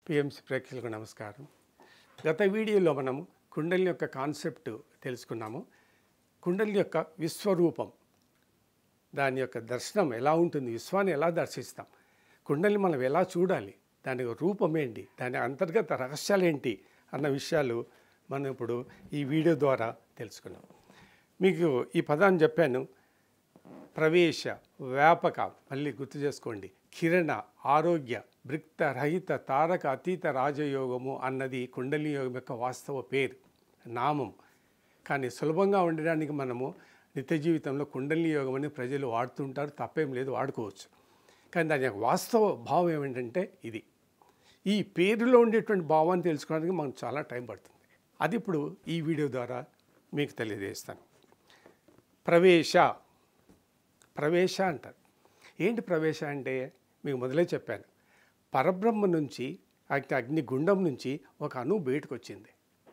PMC ప్రేక్షకులకు నమస్కారం గత వీడియోలో మనము కుండలి యొక్క కాన్సెప్ట్ తెలుసుకున్నాము కుండలి యొక్క విశ్వరూపం దాని యొక్క దర్శనం ఎలా ఉంటుంది విశ్వాన్ని ఎలా దర్శిస్తాం కుండలిని మనం ఎలా చూడాలి దాని రూపం ఏంటి దాని అంతర్గత రహస్యాలు ఏంటి అన్న విషయాలు మనం ఇప్పుడు ఈ వీడియో ద్వారా తెలుసుకున్నాం మీకు ఈ పదాన్ని చెప్పాను ప్రవేశ వ్యాపక మళ్ళీ గుర్తు చేసుకోండి కిరణ ఆరోగ్య భృక్త రహిత తారక అతీత రాజయోగము అన్నది కుండలి యోగం యొక్క వాస్తవ పేరు నామం కానీ సులభంగా ఉండడానికి మనము నిత్య జీవితంలో కుండలి యోగం అని ప్రజలు వాడుతుంటారు తప్పేం లేదు వాడుకోవచ్చు కానీ దాని యొక్క వాస్తవ భావం ఏమిటంటే ఇది ఈ పేరులో ఉండేటువంటి భావాన్ని తెలుసుకోవడానికి మనకు చాలా టైం పడుతుంది అది ఇప్పుడు ఈ వీడియో ద్వారా మీకు తెలియజేస్తాను ప్రవేశ ప్రవేశ అంటారు ఏంటి ప్రవేశ అంటే మీకు మొదలే చెప్పాను పరబ్రహ్మ నుంచి అగ్ని అగ్నిగుండం నుంచి ఒక అణువు బయటకు వచ్చింది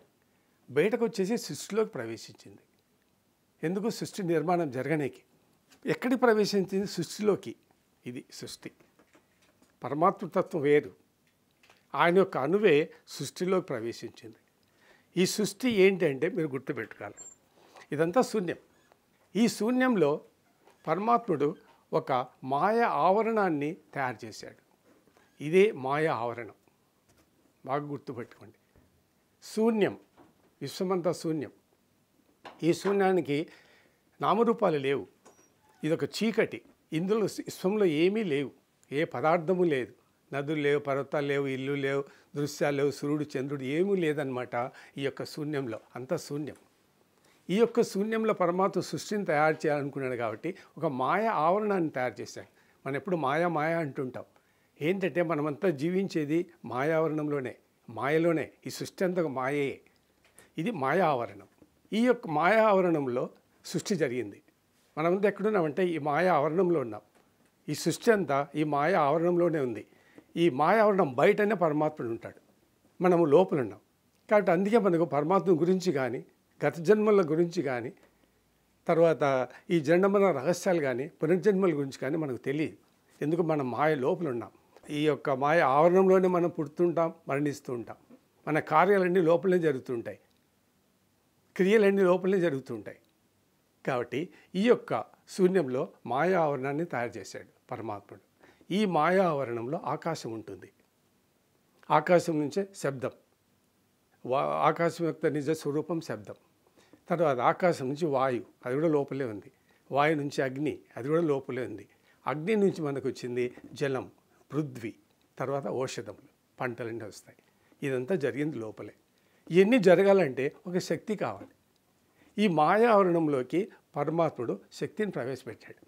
బయటకు వచ్చేసి సృష్టిలోకి ప్రవేశించింది ఎందుకు సృష్టి నిర్మాణం జరగనేకి ఎక్కడికి ప్రవేశించింది సృష్టిలోకి ఇది సృష్టి పరమాత్మ తత్వం వేరు ఆయన యొక్క అణువే సృష్టిలోకి ప్రవేశించింది ఈ సృష్టి ఏంటి అంటే మీరు గుర్తుపెట్టుకోవాలి ఇదంతా శూన్యం ఈ శూన్యంలో పరమాత్ముడు ఒక మాయ ఆవరణాన్ని తయారు చేశాడు ఇదే మాయ ఆవరణం బాగా గుర్తుపెట్టుకోండి శూన్యం విశ్వమంతా శూన్యం ఈ శూన్యానికి నామరూపాలు లేవు ఇదొక చీకటి ఇందులో విశ్వంలో ఏమీ లేవు ఏ పదార్థము లేదు నదులు లేవు పర్వతాలు లేవు ఇల్లు లేవు దృశ్యాలు లేవు సూర్యుడు చంద్రుడు ఏమీ లేదనమాట ఈ యొక్క శూన్యంలో అంతా శూన్యం ఈ యొక్క శూన్యంలో పరమాత్మ సృష్టిని తయారు చేయాలనుకున్నాడు కాబట్టి ఒక మాయ ఆవరణాన్ని తయారు చేశాడు మనం ఎప్పుడు మాయా మాయ అంటుంటాం ఏంటంటే మనమంతా జీవించేది మాయావరణంలోనే మాయలోనే ఈ సృష్టి అంతా ఒక మాయే ఇది మాయా ఆవరణం ఈ యొక్క మాయా ఆవరణంలో సృష్టి జరిగింది మనమంతా ఎక్కడున్నామంటే ఈ మాయా ఆవరణంలో ఉన్నాం ఈ సృష్టి అంతా ఈ మాయా ఆవరణంలోనే ఉంది ఈ మాయా ఆవరణం బయటనే పరమాత్ముడు ఉంటాడు మనము లోపల ఉన్నాం కాబట్టి అందుకే మనకు పరమాత్మ గురించి కానీ గత జన్మల గురించి కానీ తర్వాత ఈ జన్మల రహస్యాలు కానీ పునర్జన్మల గురించి కానీ మనకు తెలియదు ఎందుకు మనం మాయ లోపల ఉన్నాం ఈ యొక్క మాయ ఆవరణంలోనే మనం పుడుతుంటాం మరణిస్తూ ఉంటాం మన కార్యాలన్నీ లోపలనే జరుగుతుంటాయి క్రియలన్నీ లోపలనే జరుగుతుంటాయి కాబట్టి ఈ యొక్క శూన్యంలో మాయా ఆవరణాన్ని తయారు చేశాడు పరమాత్ముడు ఈ మాయా ఆవరణంలో ఆకాశం ఉంటుంది ఆకాశం నుంచే శబ్దం వా ఆకాశం యొక్క నిజ స్వరూపం శబ్దం తర్వాత ఆకాశం నుంచి వాయు అది కూడా లోపలే ఉంది వాయు నుంచి అగ్ని అది కూడా లోపలే ఉంది అగ్ని నుంచి మనకు వచ్చింది జలం పృథ్వీ తర్వాత ఔషధములు పంటలన్నీ వస్తాయి ఇదంతా జరిగింది లోపలే ఇవన్నీ జరగాలంటే ఒక శక్తి కావాలి ఈ మాయావరణంలోకి పరమాత్ముడు శక్తిని ప్రవేశపెట్టాడు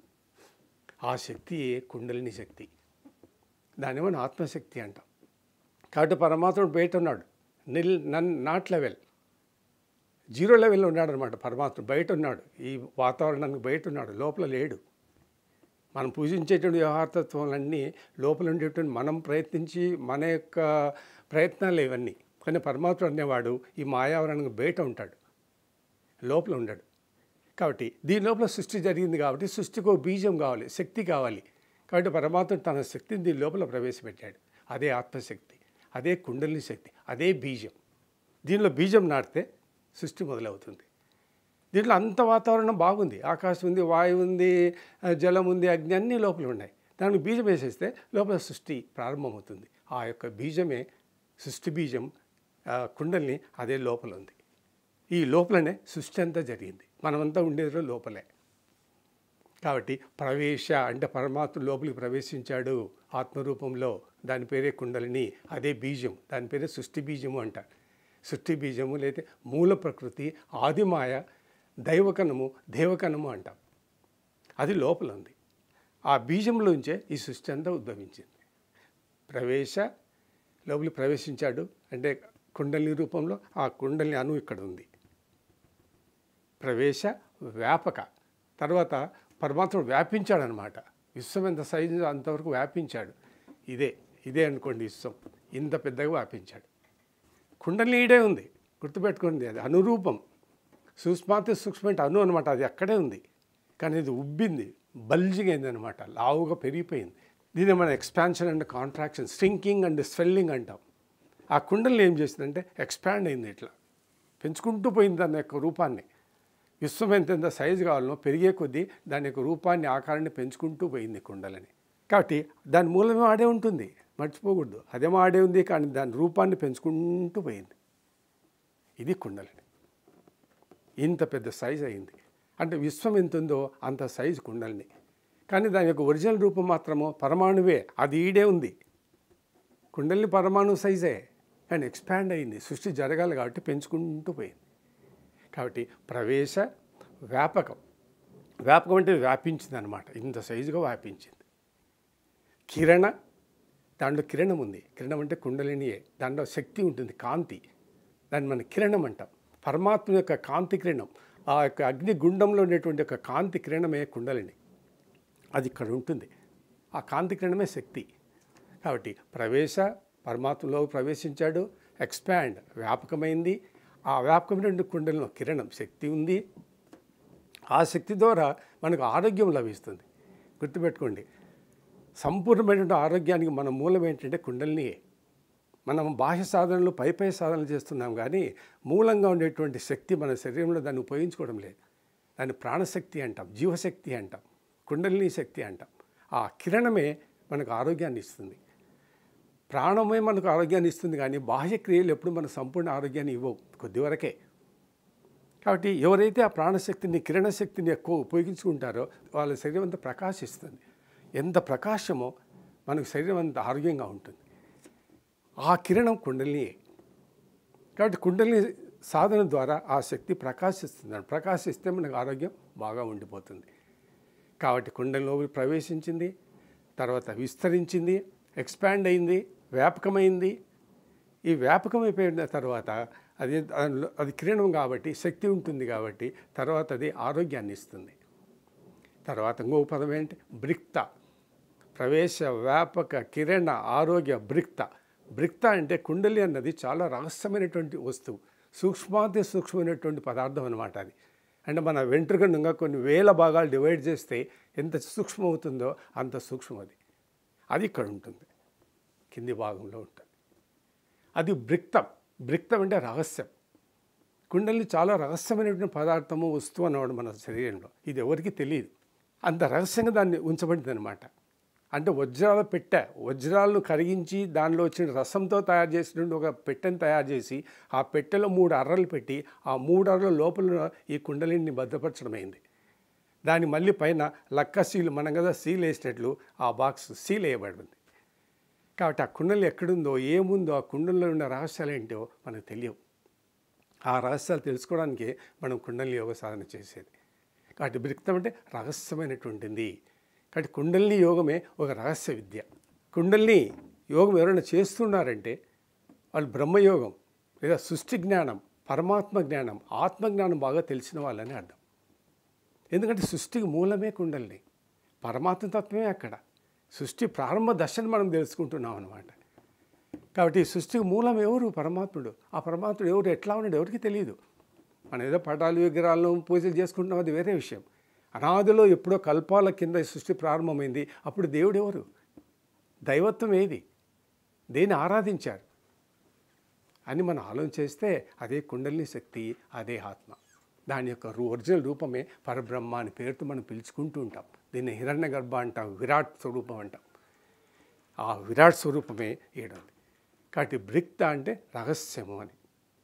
ఆ శక్తియే కుండలిని శక్తి దాన్ని మనం ఆత్మశక్తి అంటాం కాబట్టి పరమాత్ముడు బయట ఉన్నాడు nil none not level zero లెవెల్లో ఉన్నాడు అనమాట పరమాత్ముడు బయట ఉన్నాడు ఈ వాతావరణానికి బయట ఉన్నాడు లోపల లేడు మనం పూజించేటువంటి వ్యవహారతత్వాలన్నీ లోపల ఉండేటువంటి మనం ప్రయత్నించి మన యొక్క ప్రయత్నాలు ఇవన్నీ కానీ పరమాత్ముడు అనేవాడు ఈ మాయావరణానికి బయట ఉంటాడు లోపల ఉండడు కాబట్టి దీని లోపల సృష్టి జరిగింది కాబట్టి సృష్టికి ఒక బీజం కావాలి శక్తి కావాలి కాబట్టి పరమాత్మ తన శక్తిని దీని లోపల ప్రవేశపెట్టాడు అదే ఆత్మశక్తి అదే కుండలిని శక్తి అదే బీజం దీనిలో బీజం నాటితే సృష్టి మొదలవుతుంది దీంట్లో అంత వాతావరణం బాగుంది ఆకాశం ఉంది వాయువు ఉంది జలం ఉంది అగ్ని అన్నీ లోపల ఉన్నాయి దానికి బీజం వేసేస్తే లోపల సృష్టి ప్రారంభమవుతుంది ఆ యొక్క బీజమే సృష్టి బీజం కుండల్ని అదే లోపల ఉంది ఈ లోపలనే సృష్టి అంతా జరిగింది మనమంతా ఉండేది లోపలే కాబట్టి ప్రవేశ అంటే పరమాత్మ లోపలికి ప్రవేశించాడు ఆత్మరూపంలో దాని పేరే కుండలిని అదే బీజం దాని పేరే సృష్టి బీజము అంటారు సృష్టి బీజము లేదా మూల ప్రకృతి ఆదిమాయ దైవకణము దేవకణము అంటాం అది లోపల ఉంది ఆ బీజంలోంచే ఈ సృష్టి అంతా ఉద్భవించింది ప్రవేశ లోపలికి ప్రవేశించాడు అంటే కుండలిని రూపంలో ఆ కుండలిని అణువు ఇక్కడ ఉంది ప్రవేశ వ్యాపక తర్వాత పరమాత్ముడు వ్యాపించాడనమాట విశ్వం ఎంత సైజు అంతవరకు వ్యాపించాడు ఇదే ఇదే అనుకోండి విశ్వం ఇంత పెద్దగా వ్యాపించాడు కుండలిని ఈడే ఉంది గుర్తుపెట్టుకోండి అది అనురూపం సూక్ష్మాతి సూక్ష్మ అను అనమాట అది అక్కడే ఉంది కానీ ఇది ఉబ్బింది బల్జింగ్ అయింది అనమాట లావుగా పెరిగిపోయింది దీన్ని మనం expansion and contraction shrinking and swelling అంటాం ఆ కుండల్ని ఏం చేసిందంటే ఎక్స్పాండ్ అయింది ఇట్లా పెంచుకుంటూ పోయింది దాని యొక్క రూపాన్ని విశ్వం ఎంత ఎంత సైజు కావాలనో పెరిగే కొద్దీ దాని యొక్క రూపాన్ని ఆకారాన్ని పెంచుకుంటూ పోయింది కుండలని కాబట్టి దాని మూలమే ఆడే ఉంటుంది మర్చిపోకూడదు అదేమో ఆడే ఉంది కానీ దాని రూపాన్ని పెంచుకుంటూ పోయింది ఇది కుండలని ఇంత పెద్ద సైజు అయింది అంటే విశ్వం ఎంత ఉందో అంత సైజు కుండలిని కానీ దాని యొక్క ఒరిజినల్ రూపం మాత్రము పరమాణువే అది ఈడే ఉంది కుండలిని పరమాణు సైజే కానీ ఎక్స్పాండ్ అయింది సృష్టి జరగాలి కాబట్టి పెంచుకుంటూ పోయింది కాబట్టి ప్రవేశ వ్యాపకం వ్యాపకం అంటే వ్యాపించింది అనమాట ఇంత సైజుగా వ్యాపించింది కిరణ దాంట్లో కిరణం ఉంది కిరణం అంటే కుండలినియే దాంట్లో శక్తి ఉంటుంది కాంతి దాన్ని మనం కిరణం అంటాం పరమాత్మ యొక్క కాంతి కిరణం ఆ యొక్క అగ్ని గుండంలో ఉండేటువంటి ఒక కాంతి కిరణమే కుండలిని అది ఇక్కడ ఉంటుంది ఆ కాంతి కిరణమే శక్తి కాబట్టి ప్రవేశ పరమాత్మలో ప్రవేశించాడు ఎక్స్పాండ్ వ్యాపకమైంది ఆ వ్యాపకమైన కుండలిలో కిరణం శక్తి ఉంది ఆ శక్తి ద్వారా మనకు ఆరోగ్యం లభిస్తుంది గుర్తుపెట్టుకోండి సంపూర్ణమైనటువంటి ఆరోగ్యానికి మన మూలం ఏంటంటే కుండలినియే మనం బాహ్య సాధనలు పై పై సాధనలు చేస్తున్నాం కానీ మూలంగా ఉండేటువంటి శక్తి మన శరీరంలో దాన్ని ఉపయోగించుకోవడం లేదు దాన్ని ప్రాణశక్తి అంటాం జీవశక్తి అంటాం కుండలిని శక్తి అంటాం ఆ కిరణమే మనకు ఆరోగ్యాన్ని ఇస్తుంది ప్రాణమే మనకు ఆరోగ్యాన్ని ఇస్తుంది కానీ బాహ్య క్రియలు ఎప్పుడు మన సంపూర్ణ ఆరోగ్యాన్ని ఇవ్వవు కొద్ది వరకే కాబట్టి ఎవరైతే ఆ ప్రాణశక్తిని కిరణ శక్తిని ఎక్కువ ఉపయోగించుకుంటారో వాళ్ళ శరీరం అంతా ప్రకాశిస్తుంది ఎంత ప్రకాశమో మనకు శరీరం అంత ఆరోగ్యంగా ఉంటుంది ఆ కిరణం కుండలినియే కాబట్టి కుండలిని సాధన ద్వారా ఆ శక్తి ప్రకాశిస్తుంది ప్రకాశిస్తే మనకు ఆరోగ్యం బాగా ఉండిపోతుంది కాబట్టి కుండలిలో ప్రవేశించింది తర్వాత విస్తరించింది ఎక్స్పాండ్ అయింది వ్యాపకమైంది ఈ వ్యాపకమైపోయిన తర్వాత అది దానిలో- అది కిరణం కాబట్టి శక్తి ఉంటుంది కాబట్టి తర్వాత అది ఆరోగ్యాన్ని ఇస్తుంది తర్వాత ఇంకో పదం ఏంటి బ్రిక్త ప్రవేశ వ్యాపక కిరణ ఆరోగ్య బ్రిక్త బ్రిక్త అంటే కుండలి అన్నది చాలా రహస్యమైనటువంటి వస్తువు సూక్ష్మాతి సూక్ష్మమైనటువంటి పదార్థం అనమాట అది అంటే మన వెంట్రుకను ఇంకా కొన్ని వేల భాగాలు డివైడ్ చేస్తే ఎంత సూక్ష్మం అవుతుందో అంత సూక్ష్మం అది అది ఇక్కడ ఉంటుంది కింది భాగంలో ఉంటుంది అది బ్రిక్తం బ్రిక్తం అంటే రహస్యం కుండలి చాలా రహస్యమైనటువంటి పదార్థము వస్తువు అన్నవాడు మన శరీరంలో ఇది ఎవరికి తెలియదు అంత రహస్యంగా దాన్ని ఉంచబడింది అనమాట అంటే వజ్రాల పెట్టె వజ్రాలను కరిగించి దానిలో వచ్చిన రసంతో తయారు చేసినటువంటి ఒక పెట్టెను తయారు చేసి ఆ పెట్టెలో మూడు అర్రలు పెట్టి ఆ మూడు అర్రల లోపల ఈ కుండలిని భద్రపరచడమైంది దాని మళ్ళీ పైన లక్క సీల్ మనం కదా సీల్ వేసినట్లు ఆ బాక్స్ సీల్ వేయబడింది కాబట్టి ఆ కుండలి ఎక్కడుందో ఏముందో ఆ కుండల్లో ఉన్న రహస్యాలు ఏంటో మనకు తెలియవు ఆ రహస్యాలు తెలుసుకోవడానికే మనం కుండలి యోగ సాధన చేసేది కాబట్టి బ్రిక్తం అంటే రహస్యమైనటువంటిది కాబట్టి కుండలిని యోగమే ఒక రహస్య విద్య కుండలిని యోగం ఎవరైనా చేస్తున్నారంటే వాళ్ళు బ్రహ్మయోగం లేదా సృష్టి జ్ఞానం పరమాత్మ జ్ఞానం ఆత్మజ్ఞానం బాగా తెలిసిన వాళ్ళని అర్థం ఎందుకంటే సృష్టికి మూలమే కుండలిని పరమాత్మ తత్వమే అక్కడ సృష్టి ప్రారంభ దశను మనం తెలుసుకుంటున్నాం అనమాట కాబట్టి ఈ సృష్టికి మూలం ఎవరు పరమాత్ముడు ఆ పరమాత్ముడు ఎవరు ఎట్లా ఉన్నాడు ఎవరికి తెలియదు మనం ఏదో పటాలు విగ్రహాలను పూజలు చేసుకుంటున్నాం అది వేరే విషయం అనాదిలో ఎప్పుడో కల్పాల కింద ఈ సృష్టి ప్రారంభమైంది అప్పుడు దేవుడు ఎవరు దైవత్వం ఏది దేన్ని ఆరాధించారు అని మనం ఆలోచన చేస్తే అదే కుండలిని శక్తి అదే ఆత్మ దాని యొక్క రూ- ఒరిజినల్ రూపమే పరబ్రహ్మ అని పేరుతో మనం పిలుచుకుంటూ ఉంటాం దీన్ని హిరణ్య గర్భ అంటాం విరాట్ స్వరూపం అంటాం ఆ విరాట్ స్వరూపమే ఏడుంది కాబట్టి బ్రిక్త అంటే రహస్యము అని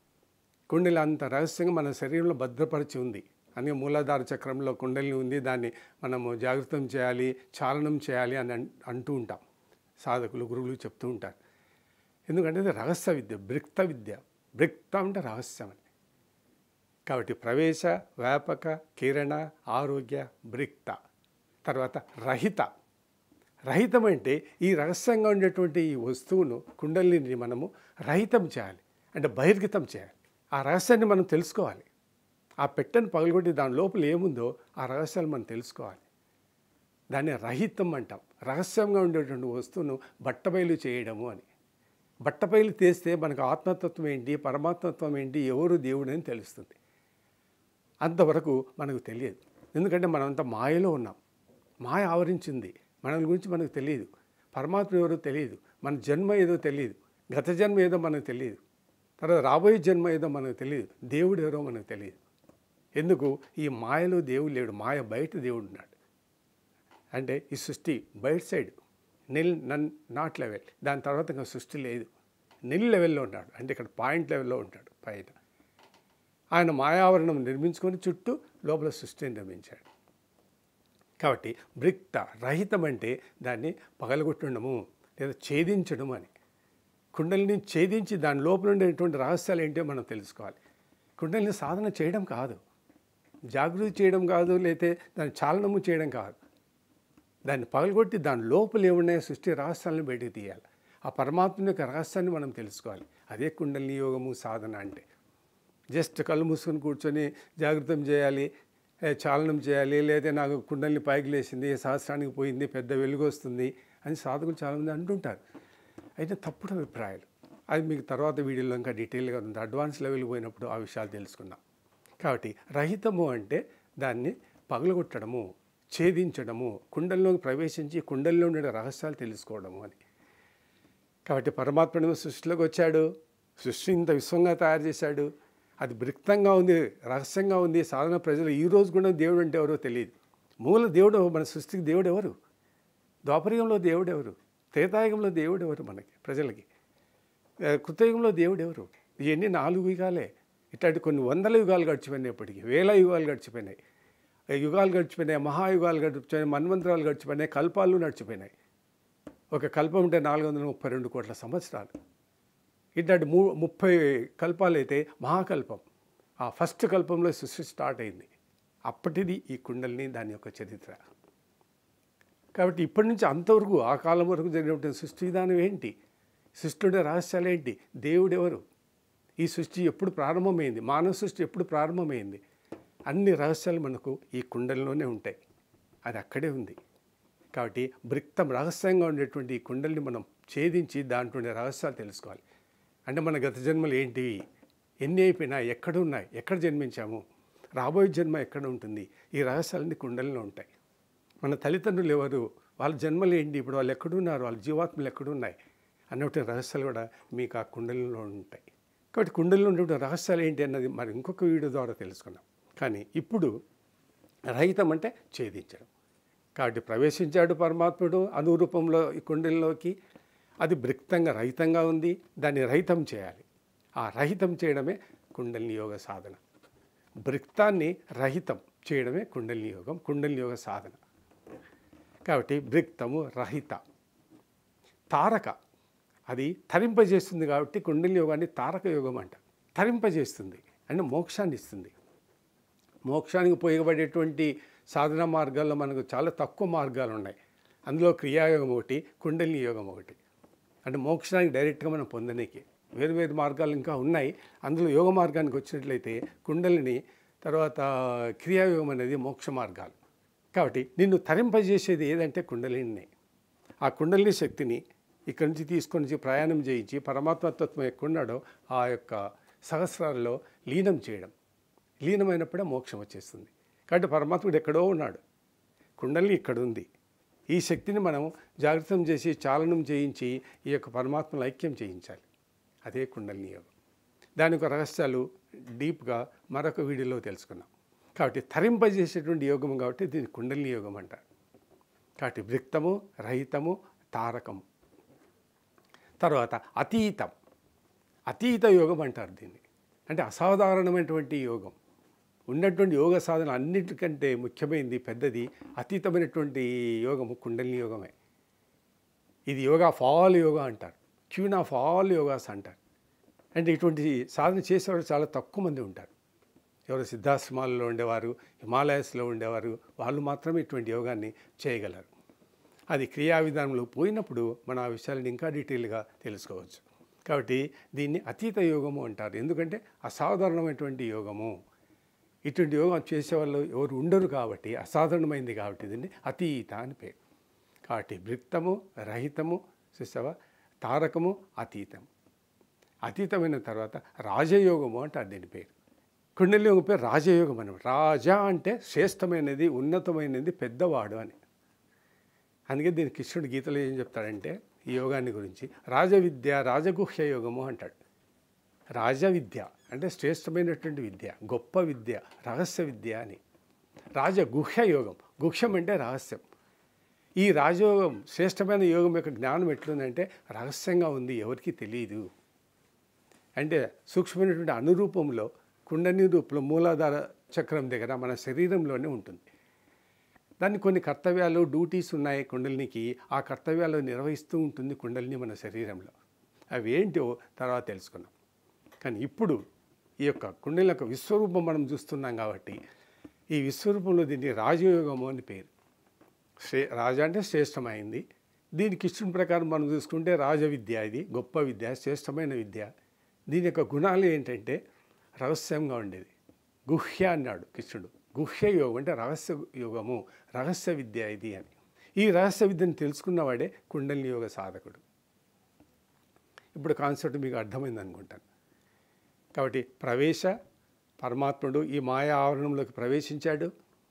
కుండలి అంత రహస్యంగా మన శరీరంలో భద్రపరిచి ఉంది అని మూలాధార చక్రంలో కుండలిని ఉంది దాన్ని మనము జాగృతం చేయాలి చాలనం చేయాలి అని అన్- అంటూ ఉంటాం సాధకులు గురువులు చెప్తూ ఉంటారు ఎందుకంటే ఇది రహస్య విద్య బ్రిక్త విద్య బ్రిక్త అంటే రహస్యం అని కాబట్టి ప్రవేశ వ్యాపక కిరణ ఆరోగ్య బ్రిక్త తర్వాత రహిత రహితం అంటే ఈ రహస్యంగా ఉండేటువంటి ఈ వస్తువును కుండలిని మనము రహితం చేయాలి అంటే బహిర్గతం చేయాలి ఆ రహస్యాన్ని మనం తెలుసుకోవాలి ఆ పెట్టెను పగలగొట్టి దాని లోపల ఏముందో ఆ రహస్యాలు మనం తెలుసుకోవాలి దాన్ని రహితం అంటాం రహస్యంగా ఉండేటువంటి వస్తువును బట్టబయలు చేయడము అని బట్టబయలు తీస్తే మనకు ఆత్మతత్వం ఏంటి పరమాత్మత్వం ఏంటి ఎవరు దేవుడు అని తెలుస్తుంది అంతవరకు మనకు తెలియదు ఎందుకంటే మనమంతా మాయలో ఉన్నాం మాయ ఆవరించింది మన గురించి మనకు తెలియదు పరమాత్మ ఎవరో తెలియదు మన జన్మ ఏదో తెలియదు గత జన్మ ఏదో మనకు తెలియదు తర్వాత రాబోయే జన్మ ఏదో మనకు తెలియదు దేవుడు ఎవరో మనకు తెలియదు ఎందుకు ఈ మాయలో దేవుడు లేడు మాయ బయట దేవుడు ఉన్నాడు అంటే ఈ సృష్టి బయట side nil none not level దాని తర్వాత ఇంకా సృష్టి లేదు నిల్ లెవెల్లో ఉన్నాడు అంటే ఇక్కడ పాయింట్ లెవెల్లో ఉంటాడు పైన ఆయన మాయావరణం నిర్మించుకొని చుట్టూ లోపల సృష్టిని నిర్మించాడు కాబట్టి బ్రిక్త రహితం అంటే దాన్ని పగలగొట్టడము లేదా ఛేదించడం అని కుండలిని ఛేదించి దాని లోపల ఉండేటువంటి రహస్యాలు ఏంటో మనం తెలుసుకోవాలి కుండలిని సాధన చేయడం కాదు జాగృతి చేయడం కాదు లేతే దాన్ని చాలనము చేయడం కాదు దాన్ని పగలగొట్టి దాని లోపల ఏమున్నాయో సృష్టి రహస్యాలను బయటకు తీయాలి ఆ పరమాత్మ యొక్క రహస్యాన్ని మనం తెలుసుకోవాలి అదే కుండలిని యోగము సాధన అంటే జస్ట్ కళ్ళు మూసుకొని కూర్చొని జాగృతం చేయాలి ఏ, చాలనం చేయాలి లేదా నాకు కుండలిని పైకి లేచింది సహస్రానికి పోయింది పెద్ద వెలుగు వస్తుంది అని సాధకులు చాలామంది అంటుంటారు అయితే తప్పుడు అభిప్రాయాలు అది మీకు తర్వాత వీడియోలో ఇంకా డీటెయిల్గా ఉంది అడ్వాన్స్ లెవెల్ పోయినప్పుడు ఆ విషయాలు తెలుసుకుందాం కాబట్టి రహితము అంటే దాన్ని పగలగొట్టడము ఛేదించడము కుండల్లోకి ప్రవేశించి కుండల్లో ఉండే రహస్యాలు తెలుసుకోవడము అని కాబట్టి పరమాత్మ సృష్టిలోకి వచ్చాడు సృష్టి ఇంత విశ్వంగా తయారు చేశాడు అది బృక్తంగా ఉంది రహస్యంగా ఉంది సాధారణ ప్రజలు ఈ రోజు కూడా దేవుడు అంటే ఎవరో తెలియదు మూల దేవుడు మన సృష్టికి దేవుడు ఎవరు ద్వాపరయుగంలో దేవుడు ఎవరు త్రేతాయుగంలో దేవుడు ఎవరు మనకి ప్రజలకి ఆ, కృతయుగంలో దేవుడు ఎవరు ఇవన్నీ నాలుగు యుగాలే ఇట్లాంటి కొన్ని వందల యుగాలు గడిచిపోయినాయి ఇప్పటికీ వేల యుగాలు గడిచిపోయినాయి ఆ యుగాలు గడిచిపోయినాయి మహాయుగాలు గడిచిపోయినాయి మన్వంతరాలు గడిచిపోయినాయి కల్పాలు నడిచిపోయినాయి ఒక కల్పం ఉంటే నాలుగు వందల ముప్పై రెండు కోట్ల సంవత్సరాలు ఇట్లాంటి మూ ముప్పై కల్పాలు అయితే మహాకల్పం ఆ ఫస్ట్ కల్పంలో సృష్టి స్టార్ట్ అయింది అప్పటిది ఈ కుండలిని దాని యొక్క చరిత్ర కాబట్టి ఇప్పటి నుంచి అంతవరకు ఆ కాలం వరకు జరిగినటువంటి సృష్టి విధానం ఏంటి సృష్టిలో రహస్యాలు ఏంటి దేవుడు ఎవరు ఈ సృష్టి ఎప్పుడు ప్రారంభమైంది మానవ సృష్టి ఎప్పుడు ప్రారంభమైంది అన్ని రహస్యాలు మనకు ఈ కుండలిలోనే ఉంటాయి అది అక్కడే ఉంది కాబట్టి బృక్తం రహస్యంగా ఉండేటువంటి ఈ కుండల్ని మనం ఛేదించి దాంట్లో ఉండే రహస్యాలు తెలుసుకోవాలి అంటే మన గత జన్మలు ఏంటి ఎన్ని అయిపోయినాయి ఎక్కడ ఉన్నాయి ఎక్కడ జన్మించాము రాబోయే జన్మ ఎక్కడ ఉంటుంది ఈ రహస్యాలన్నీ కుండలిలో ఉంటాయి మన తల్లిదండ్రులు ఎవరు వాళ్ళ జన్మలు ఏంటి ఇప్పుడు వాళ్ళు ఎక్కడున్నారు వాళ్ళ జీవాత్మలు ఎక్కడున్నాయి అన్నటువంటి రహస్యాలు కూడా మీకు ఆ కుండలిలో ఉంటాయి కాబట్టి కుండలిలో ఉన్నటువంటి రహస్యాలు ఏంటి అన్నది మరి ఇంకొక వీడియో ద్వారా తెలుసుకున్నాం కానీ ఇప్పుడు రహితం అంటే ఛేదించడం కాబట్టి ప్రవేశించాడు పరమాత్ముడు అనురూపంలో ఈ కుండలిలోకి అది బృక్తంగా రహితంగా ఉంది దాన్ని రహితం చేయాలి ఆ రహితం చేయడమే కుండలిని యోగ సాధన బృక్తాన్ని రహితం చేయడమే కుండలిని యోగం కుండలిని యోగ సాధన కాబట్టి బృక్తము రహిత తారక అది తరింపజేస్తుంది కాబట్టి కుండలి యోగాన్ని తారక యోగం అంట తరింపజేస్తుంది అంటే మోక్షాన్ని ఇస్తుంది మోక్షానికి ఉపయోగపడేటువంటి సాధన మార్గాల్లో మనకు చాలా తక్కువ మార్గాలు ఉన్నాయి అందులో క్రియాయోగం ఒకటి కుండలిని యోగం ఒకటి అంటే మోక్షానికి డైరెక్ట్గా మనం పొందనీకి వేరు వేరు మార్గాలు ఇంకా ఉన్నాయి అందులో యోగ మార్గానికి వచ్చినట్లయితే కుండలిని తర్వాత క్రియాయోగం అనేది మోక్ష మార్గాలు కాబట్టి నిన్ను తరింపజేసేది ఏదంటే కుండలిని ఆ కుండలిని శక్తిని ఇక్కడి నుంచి తీసుకొని నుంచి ప్రయాణం చేయించి పరమాత్మతత్వం ఎక్కడున్నాడో ఆ యొక్క సహస్రాల్లో లీనం చేయడం లీనమైనప్పుడే మోక్షం వచ్చేస్తుంది కాబట్టి పరమాత్ముడు ఎక్కడో ఉన్నాడు కుండలిని ఇక్కడ ఉంది ఈ శక్తిని మనం జాగృతం చేసి చాలనం చేయించి ఈ యొక్క పరమాత్మను ఐక్యం చేయించాలి అదే కుండలిని యోగం దాని యొక్క రహస్యాలు డీప్గా మరొక వీడియోలో తెలుసుకున్నాం కాబట్టి తరింపజేసేటువంటి యోగం కాబట్టి దీన్ని కుండలిని యోగం అంటారు కాబట్టి వృక్తము రహితము తారకము తర్వాత అతీతం అతీత యోగం అంటారు దీన్ని అంటే అసాధారణమైనటువంటి యోగం ఉన్నటువంటి యోగ సాధన అన్నిటికంటే ముఖ్యమైనది పెద్దది అతీతమైనటువంటి యోగము కుండలిని యోగమే ఇది యోగా ఆఫ్ ఆల్ యోగా అంటారు క్యూన్ ఆఫ్ ఆల్ యోగాస్ అంటారు అంటే ఇటువంటి సాధన చేసేవాళ్ళు చాలా తక్కువ మంది ఉంటారు ఎవరు సిద్ధాశ్రమాలలో ఉండేవారు హిమాలయస్లో ఉండేవారు వాళ్ళు మాత్రమే ఇటువంటి యోగాన్ని చేయగలరు అది క్రియా విధానంలో పోయినప్పుడు మనం ఆ విషయాలను ఇంకా డీటెయిల్గా తెలుసుకోవచ్చు కాబట్టి దీన్ని అతీత యోగము అంటారు ఎందుకంటే అసాధారణమైనటువంటి యోగము ఇటువంటి యోగం చేసేవాళ్ళు ఎవరు ఉండరు కాబట్టి అసాధారణమైంది కాబట్టి దీన్ని అతీత అని పేరు కాబట్టి వృత్తము రహితము చూసావ తారకము అతీతం అతీతమైన తర్వాత రాజయోగము అంటారు దీని పేరు కుండలి యోగం పేరు రాజయోగం అనమాట రాజా అంటే శ్రేష్టమైనది ఉన్నతమైనది పెద్దవాడు అని అందుకే దీని కృష్ణుడు గీతలో ఏం చెప్తాడంటే ఈ యోగాన్ని గురించి రాజ విద్య రాజగుహ్య యోగము అంటాడు రాజ విద్య అంటే శ్రేష్టమైనటువంటి విద్య గొప్ప విద్య రహస్య విద్య అని రాజగుహ్య యోగం గుహ్యం అంటే రహస్యం ఈ రాజయోగం శ్రేష్టమైన యోగం యొక్క జ్ఞానం ఎట్లుందంటే రహస్యంగా ఉంది ఎవరికీ తెలియదు అంటే సూక్ష్మమైనటువంటి అనురూపంలో కుండని రూపంలో మూలాధార చక్రం దగ్గర మన శరీరంలోనే ఉంటుంది దానికి కొన్ని కర్తవ్యాలు డ్యూటీస్ ఉన్నాయి కుండలినికి ఆ కర్తవ్యాలు నిర్వహిస్తూ ఉంటుంది కుండలిని మన శరీరంలో అవి ఏంటో తర్వాత తెలుసుకున్నాం కానీ ఇప్పుడు ఈ యొక్క కుండలి యొక్క విశ్వరూపం మనం చూస్తున్నాం కాబట్టి ఈ విశ్వరూపంలో దీన్ని రాజయోగము అని పేరు శ్రే రాజ అంటే శ్రేష్టమైంది దీనికి ఇష్టం ప్రకారం మనం చూసుకుంటే రాజ విద్య ఇది గొప్ప విద్య శ్రేష్టమైన విద్య దీని యొక్క గుణాలు ఏంటంటే రహస్యంగా ఉండేది గుహ్య అన్నాడు కృష్ణుడు గుహ్య యోగం అంటే రహస్య యోగము రహస్య విద్య ఇది అని ఈ రహస్య విద్యను తెలుసుకున్నవాడే కుండలిని యోగ సాధకుడు ఇప్పుడు కాన్సెప్ట్ మీకు అర్థమైంది అనుకుంటాను కాబట్టి ప్రవేశ పరమాత్ముడు ఈ మాయా ఆవరణంలోకి ప్రవేశించాడు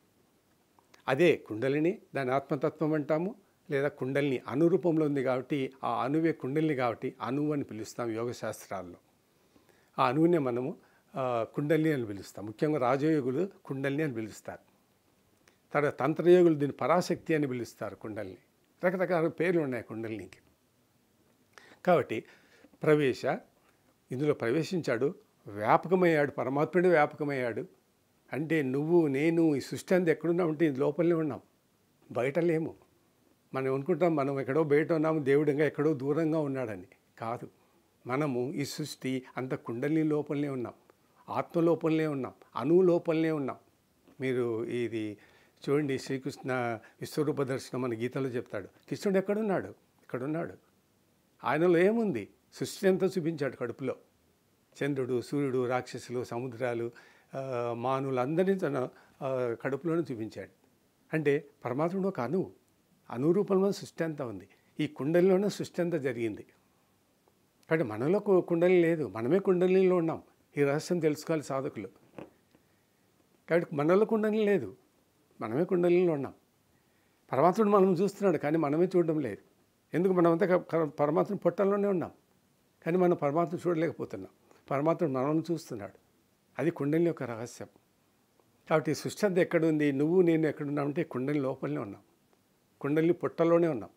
అదే కుండలిని దాని ఆత్మతత్వం అంటాము లేదా కుండలిని అనురూపంలో ఉంది కాబట్టి ఆ అణువే కుండలిని కాబట్టి అణువు అని పిలుస్తాం యోగ శాస్త్రాల్లో ఆ అణువునే మనము ఆ, కుండలిని అని పిలుస్తాం ముఖ్యంగా రాజయోగులు కుండలిని అని పిలుస్తారు తర్వాత తంత్రయోగులు దీన్ని పరాశక్తి అని పిలుస్తారు కుండలిని రకరకాల పేర్లు ఉన్నాయి కుండలినికి కాబట్టి ప్రవేశ ఇందులో ప్రవేశించాడు వ్యాపకమయ్యాడు పరమాత్ముడే వ్యాపకమయ్యాడు అంటే నువ్వు నేను ఈ సృష్టి అంతా ఎక్కడున్నావు అంటే ఇది లోపలనే ఉన్నాం బయట లేము మనం అనుకుంటాం మనం ఎక్కడో బయట ఉన్నాము దేవుడు ఇంకా ఎక్కడో దూరంగా ఉన్నాడని కాదు మనము ఈ సృష్టి అంత కుండలి లోపలనే ఉన్నాం ఆత్మ లోపలనే ఉన్నాం అణువు లోపలనే ఉన్నాం మీరు ఇది చూడండి శ్రీకృష్ణ విశ్వరూప దర్శనం మన గీతలో చెప్తాడు కృష్ణుడు ఎక్కడున్నాడు ఇక్కడున్నాడు ఆయనలో ఏముంది సృష్టి అంతా చూపించాడు కడుపులో చంద్రుడు సూర్యుడు రాక్షసులు సముద్రాలు ఆ, మానులు అందరినీ తన ఆ, కడుపులోనే చూపించాడు అంటే పరమాత్ముడు ఒక అణువు అనురూపంలో సృష్టి అంతా ఉంది ఈ కుండలిలోనే సృష్టి అంతా జరిగింది కాబట్టి మనలో కు- కుండలి లేదు మనమే కుండలిలో ఉన్నాం ఈ రహస్యం తెలుసుకోవాలి సాధకులు కాబట్టి మనలో కుండలి లేదు మనమే కుండలిలో ఉన్నాం పరమాత్ముడు మనం చూస్తున్నాడు కానీ మనమే చూడడం లేదు ఎందుకు మనమంతా క- క- పరమాత్ముడు పొట్టంలోనే ఉన్నాం కానీ మనం పరమాత్మ చూడలేకపోతున్నాం పరమాత్ముడు మనల్ని చూస్తున్నాడు అది కుండలి యొక్క రహస్యం కాబట్టి ఈ సృష్టి అంతా ఎక్కడుంది నువ్వు నేను ఎక్కడున్నామంటే కుండలి లోపలనే ఉన్నాం కుండలిని పుట్టలోనే ఉన్నాం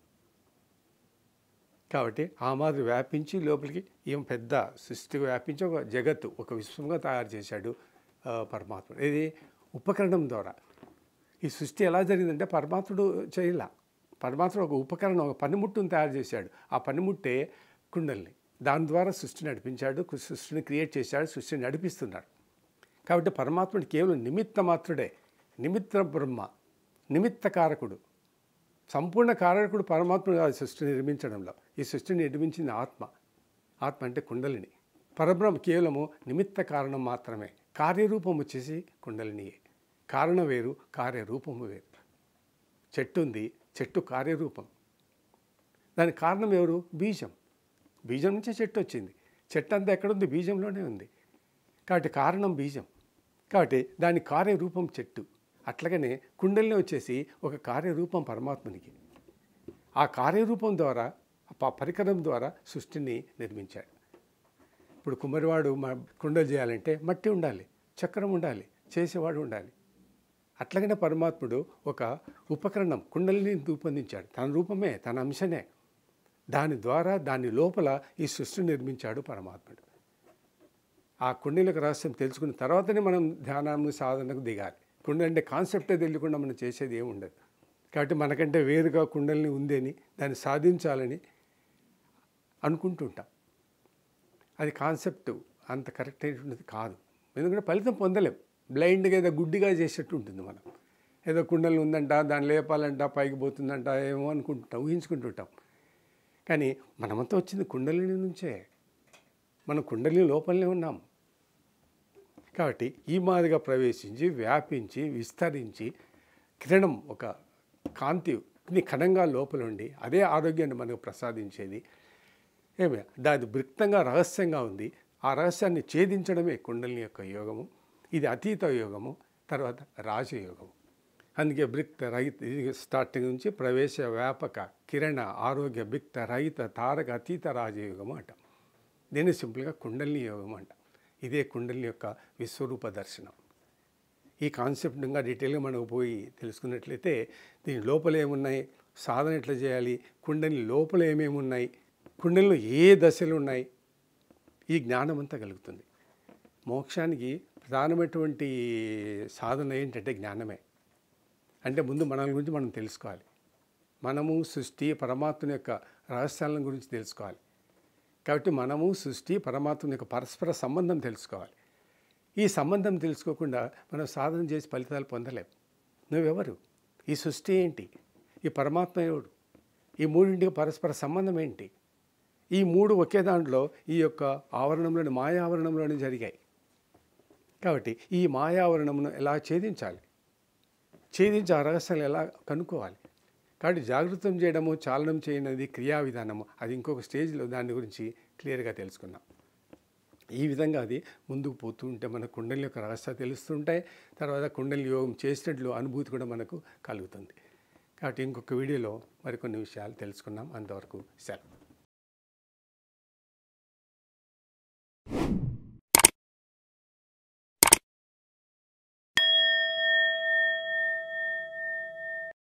కాబట్టి ఆ మాదిరి వ్యాపించి లోపలికి ఏం పెద్ద సృష్టి వ్యాపించి ఒక జగత్తు ఒక విశ్వంగా తయారు చేశాడు ఆ, పరమాత్ముడు ఇది ఉపకరణం ద్వారా ఈ సృష్టి ఎలా జరిగిందంటే పరమాత్ముడు చేయలా పరమాత్ముడు ఒక ఉపకరణం ఒక పనిముట్టును తయారు చేశాడు ఆ పనిముట్టే కుండల్ని దాని ద్వారా సృష్టి నడిపించాడు సృష్టిని క్రియేట్ చేశాడు సృష్టిని నడిపిస్తున్నాడు కాబట్టి పరమాత్ముడు కేవలం నిమిత్త మాత్రుడే నిమిత్త బ్రహ్మ నిమిత్త కారకుడు సంపూర్ణ కారకుడు పరమాత్ముడు కాదు సృష్టిని నిర్మించడంలో ఈ సృష్టిని నిర్మించింది ఆత్మ ఆత్మ అంటే కుండలిని పరబ్రహ్మ కేవలము నిమిత్త కారణం మాత్రమే కార్యరూపం వచ్చేసి కుండలినియే కారణం వేరు కార్యరూపము వేరు చెట్టు ఉంది చెట్టు కార్యరూపం దానికి కారణం ఎవరు బీజం బీజం నుంచే చెట్టు వచ్చింది చెట్టు అంతా ఎక్కడుంది బీజంలోనే ఉంది కాబట్టి కారణం బీజం కాబట్టి దాని కార్యరూపం చెట్టు అట్లాగనే కుండలిని వచ్చేసి ఒక కార్యరూపం పరమాత్మనికి ఆ కార్యరూపం ద్వారా ఆ ప- పరికరం ద్వారా సృష్టిని నిర్మించాడు ఇప్పుడు కుమ్మరివాడు మా కుండలు చేయాలంటే మట్టి ఉండాలి చక్రం ఉండాలి చేసేవాడు ఉండాలి అట్లాగనే పరమాత్ముడు ఒక ఉపకరణం కుండలిని రూపొందించాడు తన రూపమే తన అంశనే దాని ద్వారా దాని లోపల ఈ సృష్టిని నిర్మించాడు పరమాత్ముడు ఆ కుండలిక రహస్యం తెలుసుకున్న తర్వాతనే మనం ధ్యానం సాధనకు దిగాలి కుండలి అంటే కాన్సెప్టే తెలియకుండా మనం చేసేది ఏమి ఉండదు కాబట్టి మనకంటే వేరుగా కుండలిని ఉందని దాన్ని సాధించాలని అనుకుంటుంటాం అది కాన్సెప్ట్ అంత కరెక్ట్ అయినటువంటిది కాదు ఎందుకంటే ఫలితం పొందలేం బ్లైండ్గా ఏదో గుడ్డిగా చేసేట్టు ఉంటుంది మనం ఏదో కుండలు ఉందంట దాన్ని లేపాలంట పైకి పోతుందంట ఏమో అనుకుంటుంటాం ఊహించుకుంటుంటాం కానీ మనమంతా వచ్చింది కుండలిని నుంచే మనం కుండలి లోపలనే ఉన్నాం కాబట్టి ఈ మాదిరిగా ప్రవేశించి వ్యాపించి విస్తరించి కిరణం ఒక కాంతి ని కణంగా లోపల ఉండి అదే ఆరోగ్యాన్ని మనకు ప్రసాదించేది ఏమి దాని బృక్తంగా రహస్యంగా ఉంది ఆ రహస్యాన్ని ఛేదించడమే కుండలిని యొక్క యోగము ఇది అతీత యోగము తర్వాత రాజయోగము అందుకే బ్రిక్త రహిత ఇది స్టార్టింగ్ నుంచి ప్రవేశ వ్యాపక కిరణ ఆరోగ్య బిక్త రహిత తారక అతీత రాజయోగం అంట దీన్ని సింపుల్గా కుండలిని యోగం అంట ఇదే కుండలిని యొక్క విశ్వరూప దర్శనం ఈ కాన్సెప్ట్ ఇంకా డీటెయిల్గా మనకు పోయి తెలుసుకున్నట్లయితే దీని లోపల ఏమున్నాయి సాధన ఎట్లా చేయాలి కుండలి లోపల ఏమేమి ఉన్నాయి కుండలిలో ఏ దశలు ఉన్నాయి ఈ జ్ఞానం అంతా కలుగుతుంది మోక్షానికి ప్రధానమైనటువంటి సాధన ఏంటంటే జ్ఞానమే అంటే ముందు మన గురించి మనం తెలుసుకోవాలి మనము సృష్టి పరమాత్మ యొక్క రహస్యాల గురించి తెలుసుకోవాలి కాబట్టి మనము సృష్టి పరమాత్మ యొక్క పరస్పర సంబంధం తెలుసుకోవాలి ఈ సంబంధం తెలుసుకోకుండా మనం సాధన చేసి ఫలితాలు పొందలేం నువ్వెవరు ఈ సృష్టి ఏంటి ఈ పరమాత్మ ఎవడు ఈ మూడింటికి పరస్పర సంబంధం ఏంటి ఈ మూడు ఒకే దాంట్లో ఈ యొక్క ఆవరణంలోని మాయావరణంలోనే జరిగాయి కాబట్టి ఈ మాయావరణమును ఎలా ఛేదించాలి ఛేదించి ఆ రహస్యాలు ఎలా కనుక్కోవాలి కాబట్టి జాగృతం చేయడము చాలనం చేయనది క్రియా విధానము అది ఇంకొక స్టేజ్లో దాని గురించి క్లియర్గా తెలుసుకున్నాం ఈ విధంగా అది ముందుకు పోతూ ఉంటే మన కుండలి యొక్క రహస్యాలు తెలుస్తుంటాయి తర్వాత కుండలి యోగం చేసినట్లు అనుభూతి కూడా మనకు కలుగుతుంది కాబట్టి ఇంకొక వీడియోలో మరికొన్ని విషయాలు తెలుసుకున్నాం అంతవరకు సెలవు